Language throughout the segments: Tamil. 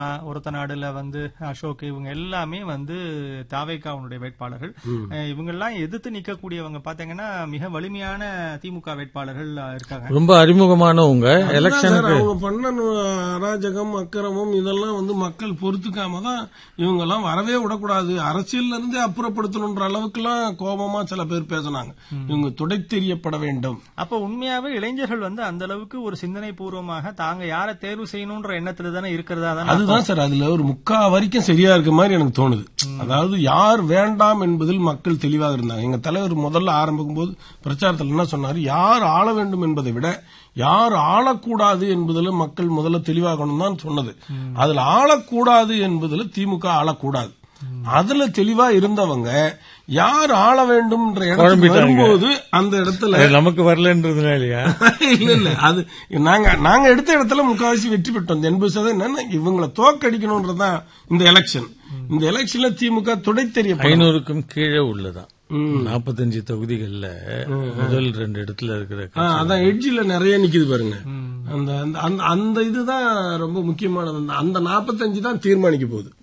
ஒருத்த நாடுல வந்து அசோக் இவங்க எல்லாமே வந்து தாவேக்காவுடைய வேட்பாளர்கள் அஹ் இவங்க எல்லாம் எதிர்த்து நிக்கக்கூடியவங்க பாத்தீங்கன்னா மிக வலிமையான திமுக வேட்பாளர்கள் அஹ், இருக்காங்க ரொம்ப அறிமுகமானவங்க அதான் எலெக்ஷனுக்கு சார், அவங்க பண்ண நு- அராஜகம் அக்கிரமம் இதெல்லாம் வந்து மக்கள் பொறுத்துக்காம தான் இவங்க எல்லாம் வரவே விடக்கூடாது அரசியல்ல இருந்தே அப்புறப்படுத்தணுன்ற அளவுக்குலாம் கோபமா சில பேர் பேசினாங்க இவங்க துடை தெரியப்பட வேண்டும் அப்ப உண்மையாவே இளைஞர்கள் வந்து அந்த அளவுக்கு ஒரு சிந்தனை பூர்வமாக தாங்க யாரை தேர்வு செய்யணும்ன்ற எண்ணத்துல தானே இருக்கிறதா தானே அதுதான் சார் அதுல ஒரு முக்கா வரைக்கும் சரியா இருக்க மாதிரி எனக்கு தோணுது அதாவது யார் வேண்டாம் என்பதில் மக்கள் தெளிவாக இருந்தாங்க எங்க தலைவர் முதல்ல ஆரம்பிக்கும் போது பிரச்சாரத்தில் என்ன சொன்னாரு யார் ஆள வேண்டும் என்பதை விட யார் ஆளக்கூடாது என்பதில் மக்கள் முதல்ல தெளிவாகணும் தான் சொன்னது அதுல ஆளக்கூடாது என்பதில் திமுக ஆளக்கூடாது அதுல தெளிவா இருந்தவங்க யார் ஆள வேண்டும்ன்ற இடத்துக்கு குழம்பிட்டாங்க. வரும்போது அந்த இடத்துல அது நமக்கு வரலன்றதுனாலயா இல்ல இல்ல அது நாங்க நாங்க எடுத்த இடத்துல முக்காவாசி வெற்றி பெற்றோம் எண்பது சதவீதம் என்னன்னா இவங்களை தோக்கடிக்கணும்ன்றதுதான் இந்த எலெக்ஷன் இந்த எலெக்ஷன்ல திமுக துடை தெரியப்படும் ஐநூறுக்கும் கீழே உள்ளதான் நாற்பத்தஞ்சு தொகுதிகள்ல முதல் ரெண்டு இடத்துல இருக்கிற ஆ, அதான் எட்ஜில நிறைய நிக்குது பாருங்க அந்த அந்த- அந்த அந்த இதுதான் ரொம்ப முக்கியமானது அந்த- அந்த நாற்பத்தஞ்சு தான் தீர்மானிக்க போகுது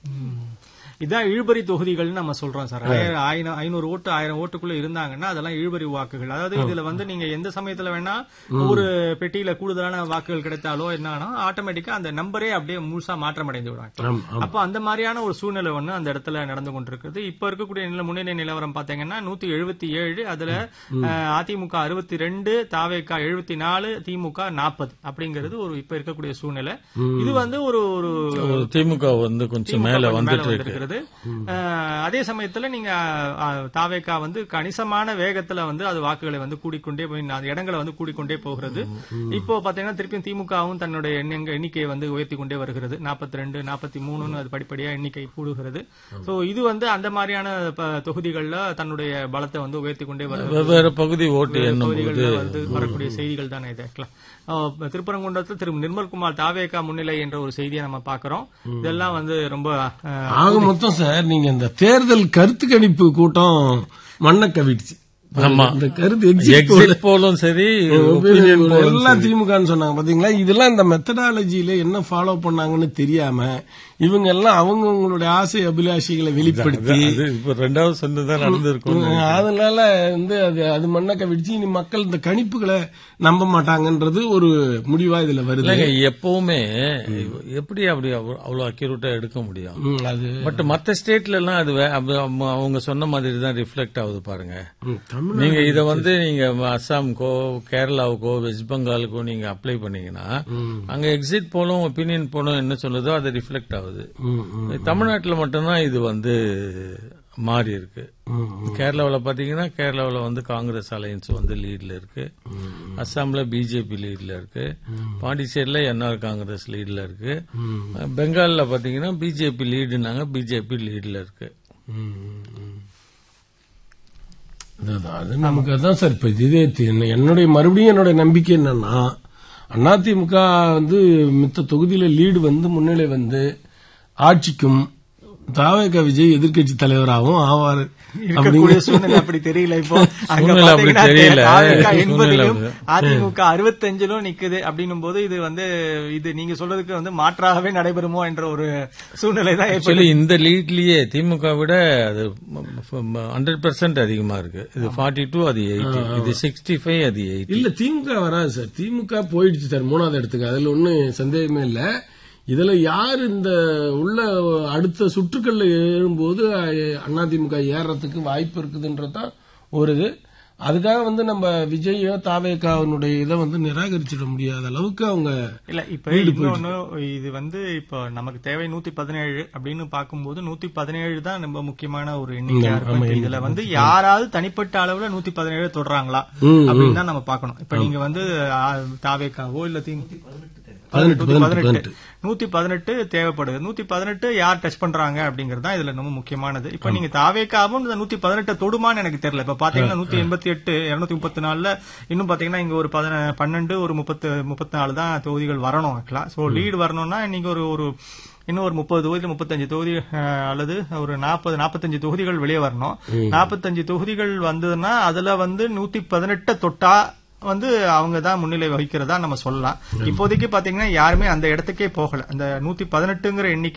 இதான் இழுபறி தொகுதிகள்னு நம்ம சொல்றோம் சார் ஆயிரம் ஆயிரம் ஐநூறு ஓட்டு ஆயிரம் ஓட்டுக்குள்ள இருந்தாங்கன்னா அதெல்லாம் இழுபறி வாக்குகள் அதாவது இதுல வந்து நீங்க எந்த சமயத்துல வேணா ஒரு பெட்டியில கூடுதலான வாக்குகள் கிடைத்தாலோ என்னன்னா ஆட்டோமேட்டிக்கா அந்த நம்பரே அப்படியே முழுசா மாற்றம் அடைந்து விடுவாங்க ஆமா, ஆமா. அப்ப அந்த மாதிரியான ஒரு சூழ்நிலை ஒண்ணு அந்த இடத்துல நடந்து கொண்டிருக்குது இப்ப இருக்கக்கூடிய நில முன்னணி நிலவரம் பாத்தீங்கன்னா நூத்தி எழுபத்தி ஏழு அதுல அஹ், அதிமுக அறுபத்தி ரெண்டு தாவேக்கா எழுபத்தி நாலு திமுக நாற்பது அப்படிங்கிறது ஒரு இப்ப இருக்கக்கூடிய சூழ்நிலை இது வந்து ஒரு ஒரு ஒரு திமுக வந்து கொஞ்சம் திமுக மேல கொஞ்சம் வந்துட்டு இருக்கு வந்திருக்கிறது. அஹ், அதே சமயத்துல நீங்க அஹ், தாவேக்கா வந்து கணிசமான வேகத்துல வந்து அது வாக்குகளை வந்து கூடிக்கொண்டே போய் அந்த இடங்களை வந்து கூடிக்கொண்டே போகிறது இப்போ பாத்தீங்கன்னா திருப்பியும் திமுகவும் தன்னுடைய எண்ணங்க- எண்ணிக்கையை வந்து உயர்த்தி கொண்டே வருகிறது நாற்பத்தி ரெண்டு நாற்பத்தி மூணுன்னு அது படிப்படியா எண்ணிக்கை கூடுகிறது சோ இது வந்து அந்த மாதிரியான ப- தொகுதிகள்ல தன்னுடைய பலத்தை வந்து உயர்த்தி கொண்டே வருகிறது வெவ்வேறு பகுதி ஓட்டு என்னும் போது தொகுதிகள்ல வந்து வரக்கூடிய செய்திகள் தானே இது actually. அஹ் திருப்பரங்குன்றத்தில் திரு நிர்மல்குமார் தாவேக்கா முன்னிலை என்ற ஒரு செய்தியை நம்ம பாக்குறோம் இதெல்லாம் வந்து ரொம்ப அஹ், ஆக மொத்தம் சார் நீங்க இந்த தேர்தல் கருத்து கணிப்பு கூட்டம் மண்ணை கவிடுச்சு ஆமா. இந்த கருத்து exit poll- எக்ஸிட் போலும் சரி ஒப்பீனியன் போலும் எல்லாம் திமுகன்னு சொன்னாங்க பாத்தீங்களா இதெல்லாம் இந்த மெத்தடாலஜியில என்ன ஃபாலோ பண்ணாங்கன்னு தெரியாம இவங்க எல்லாம் அவங்கவங்களுடைய ஆசை அபிலாஷைகளை வெளிப்படுத்தி அது இப்ப ரெண்டாவது சொன்னதான் நடந்திருக்கும் அதனால வந்து அது அது மண்ணக்க விடுச்சு இனி மக்கள் இந்த கணிப்புகளை நம்ப மாட்டாங்கன்றது ஒரு முடிவா இதுல வருது இல்லைங்க எப்பவுமே எப்படி அப்படி அவ்வ- அவ்வளவு அக்யூரேட்டா எடுக்க முடியும் ம், அது பட் மத்த ஸ்டேட்ல எல்லாம் அது வே- அப்ப அவங்க- அவங்க சொன்ன மாதிரி தான் ரிஃப்ளெக்ட் ஆகுது பாருங்க ம், தமிழ் நீங்க இத வந்து நீங்க அஸ்ஸாமுக்கோ கேரளாவுக்கோ வெஸ்ட் பெங்காலுக்கோ நீங்க அப்ளை பண்ணீங்கன்னா அங்க எக்ஸிட் போலும் ஒப்பீனியன் போலும் என்ன சொல்லுதோ அது ரிஃப்ளெக்ட் ஆகுது ம், ம், தமிழ்நாட்டுல மட்டும்தான் இது வந்து மாறி இருக்கு ம், கேரளாவுல பாத்தீங்கன்னா கேரளாவுல வந்து காங்கிரஸ் அலையன்ஸ் வந்து லீட்ல இருக்கு அஸ்ஸாம்ல பிஜேபி லீட்ல இருக்கு பாண்டிச்சேரியில என்ஆர் காங்கிரஸ் லீட்ல இருக்கு பெங்கால்ல பாத்தீங்கன்னா பிஜேபி லீடுனாங்க பிஜேபி லீட்ல இருக்கு ம், ம். அதான், அது நமக்கு அதான் சார் இப்ப இதே தி- என்னுடைய மறுபடியும் என்னுடைய நம்பிக்கை என்னன்னா அதிமுக வந்து மித்த தொகுதியில லீடு வந்து முன்னிலை வந்து ஆட்சிக்கும் தாவேக விஜய் எதிர்க்கட்சி தலைவராகவும் ஆவாரு இருக்கக்கூடிய சூழ்நிலை அப்படி தெரியல இப்போ அங்க சூழ்நிலை அப்படி பாத்தீங்கன்னா தெரியல. தாவேக்கா சூழ்நிலை எண்பதிலும் அப்படி. அதிமுக அறுபத்தஞ்சிலும் நிக்குது அப்படின்னும் போது இது வந்து இது நீங்க சொல்றதுக்கு வந்து மாற்றாகவே நடைபெறுமோ என்ற ஒரு சூழ்நிலை தான் ஏற்படுது ஆக்சுவலி இந்த லீட்லயே திமுக விட அது ஹண்ட்ரட் பர்சன்ட் அதிகமா இருக்கு இது ஃபார்ட்டி டூ அது எயிட்டி இது சிக்ஸ்டி ஃபைவ் அது எயிட்டி இல்ல திமுக வராது சார் திமுக போயிடுச்சு சார் மூணாவது இடத்துக்கு அதுல ஒன்னும் சந்தேகமே இல்ல இதுல யார் இந்த உள்ள அடுத்த சுற்றுக்கள்ல ஏறும்போது அஹ், அதிமுக ஏறுறதுக்கு வாய்ப்பு இருக்குதுன்றதுதான் ஒரு இது அதுக்காக வந்து நம்ம விஜயோ தாவேக்காவினுடைய இதை வந்து நிராகரிச்சிட முடியாத அளவுக்கு அவங்க இல்ல இப்ப இன்னொன்னு இது வந்து இப்போ நமக்கு தேவை நூத்தி பதினேழு அப்படின்னு பார்க்கும்போது நூத்தி பதினேழு தான் ரொம்ப முக்கியமான ஒரு எண்ணிக்கையா இருக்கும் இப்ப இதுல வந்து யாராவது தனிப்பட்ட அளவுல நூத்தி பதினேழு தொடுறாங்களா அப்படின்னு தான் நம்ம பார்க்கணும் இப்ப நீங்க வந்து ஆ, தாவேக்காவோ இல்ல தி பதினெட்டு, நூத்தி பதினெட்டு, பதினெட்டு நூத்தி பதினெட்டு தேவைப்படுது நூத்தி பதினெட்டு யார் டச் பண்றாங்க அப்படிங்கறது தான் இதுல ரொம்ப முக்கியமானது இப்ப நீங்க தாவேக்காவும் இந்த நூத்தி பதினெட்டு தொடுமான்னு எனக்கு தெரியல இப்ப பாத்தீங்கன்னா நூத்தி எண்பத்தி எட்டு இருநூத்தி முப்பத்தி நாலுல இன்னும் பாத்தீங்கன்னா இங்க ஒரு பதின பன்னெண்டு ஒரு முப்பத்து முப்பத்தி நாலு தான் தொகுதிகள் வரணும் ஆக்சுவலா சோ லீடு வரணும்னா இன்னைக்கு ஒரு ஒரு இன்னும் ஒரு முப்பது தொகுதி முப்பத்தஞ்சு தொகுதி அஹ், அல்லது ஒரு நாற்பது நாற்பத்தஞ்சு தொகுதிகள் வெளியே வரணும் நாற்பத்தஞ்சு தொகுதிகள் வந்ததுன்னா அதுல வந்து நூத்தி பதினெட்டு தொட்டா வந்து அவங்க தான் முன்னிலை வகிக்கிறதா நம்ம சொல்லலாம் இப்போதைக்கு பாத்தீங்கன்னா யாருமே அந்த இடத்துக்கே போகல அந்த நூத்தி பதினெட்டுங்கிற எண்ணிக்கை